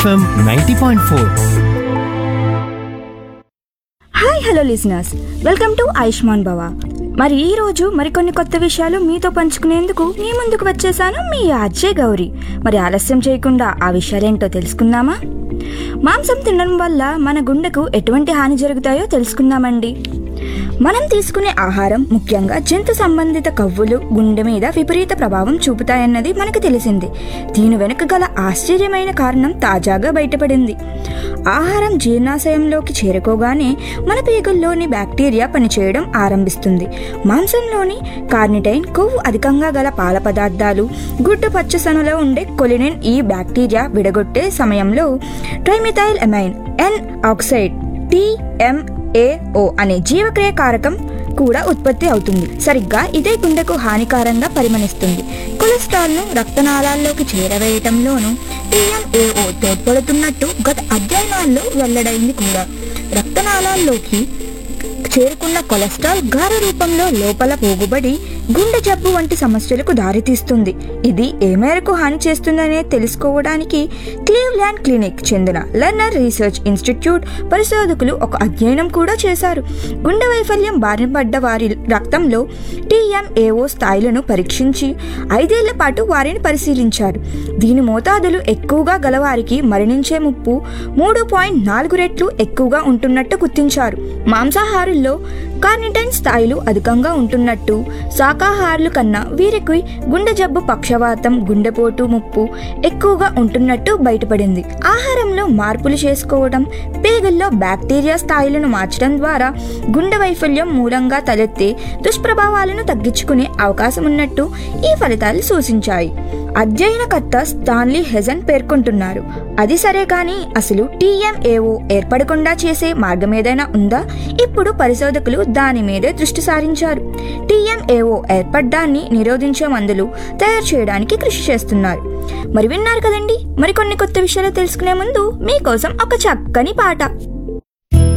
FM ninety point four hi hello listeners welcome to Ayushman Bhava మరి ఈ రోజు మరికొన్ని కొత్త విషయాలు మీతో పంచుకునేందుకు మీ ముందుకు వచ్చేసాను మీ అజయ్ గౌరీ మరి ఆలస్యం చేయకుండా ఆ విషయాలేంటో తెలుసుకుందామా మాంసం తినడం వల్ల మన గుండెకు ఎటువంటి హాని జరుగుతాయో తెలుసుకుందామండి మనం తీసుకునే ఆహారం ముఖ్యంగా జంతు సంబంధిత కవ్వులు గుండె మీద విపరీత ప్రభావం చూపుతాయన్నది మనకు తెలిసింది దీని వెనుక గల ఆశ్చర్యమైన కారణం తాజాగా బయటపడింది ఆహారం జీర్ణాశయంలోకి చేరుకోగానే మన పేగుల్లోని బ్యాక్టీరియా పనిచేయడం ఆరంభిస్తుంది మాంసంలోని కార్నిటైన్ కొవ్వు అధికంగా గల పాల పదార్థాలు గుడ్డు పచ్చసనలో ఉండే కొలినిన్ ఈ బ్యాక్టీరియా విడగొట్టే సమయంలో trimethyl amine N oxide TMAO అనే జీవక్రియ కారకం కూడా ఉత్పత్తి అవుతుంది సరిగ్గా ఇదే గుండెకు హానికారంగా పరిగణిస్తుంది కొలెస్ట్రాల్ ను రక్తనాళాల్లోకి చేరవేయటంలోనూ టిఎంఏఓ తోడ్పడుతున్నట్టు గత అధ్యయనాల్లో వెల్లడైంది కూడా రక్తనాళాల్లోకి చేరుకున్న కొలెస్ట్రాల్ గార రూపంలో లోపల పోగుబడి గుండె జబ్బు వంటి సమస్యలకు దారితీస్తుంది ఇది ఏ మేరకు హాని చేస్తుందనే తెలుసుకోవడానికి క్లీవ్లాండ్ క్లినిక్ చెందిన లర్నర్ రీసెర్చ్ ఇన్స్టిట్యూట్ పరిశోధకులు ఒక అధ్యయనం కూడా చేశారు గుండె వైఫల్యం బారిన పడ్డ వారి రక్తంలో టీఎంఏఓ స్థాయిలను పరీక్షించి ఐదేళ్ల పాటు వారిని పరిశీలించారు దీని మోతాదులు ఎక్కువగా గలవారికి మరణించే ముప్పు మూడు పాయింట్ నాలుగు రెట్లు ఎక్కువగా ఉంటున్నట్టు గుర్తించారు మాంసాహారుల్లో కార్నిటైన్ స్థాయిలు అధికంగా ఉంటున్నట్టు శాకాహారుల కన్నా వీరికి గుండె జబ్బు పక్షవాతం గుండెపోటు ముప్పు ఎక్కువగా ఉంటున్నట్టు బయటపడింది ఆహారంలో మార్పులు చేసుకోవడం పేగుల్లో బ్యాక్టీరియా స్థాయిలను మార్చడం ద్వారా గుండె వైఫల్యం మూలంగా తలెత్తే దుష్ప్రభావాలను తగ్గించుకునే అవకాశం ఉన్నట్టు ఈ ఫలితాలు సూచించాయి అధ్యయనకర్త స్టాన్లీ హెజన్ పేర్కొంటున్నారు అది సరే కానీ అసలు టీఎంఏఓ ఏర్పడకుండా చేసే మార్గం ఏదైనా ఉందా ఇప్పుడు పరిశోధకులు దాని మీదే దృష్టి సారించారు టీఎంఏఓ ఏర్పడ్డాన్ని నిరోధించే మందులు తయారు చేయడానికి కృషి చేస్తున్నారు మరి విన్నారు కదండి మరికొన్ని కొత్త విషయాలు తెలుసుకునే ముందు మీకోసం ఒక చక్కని పాట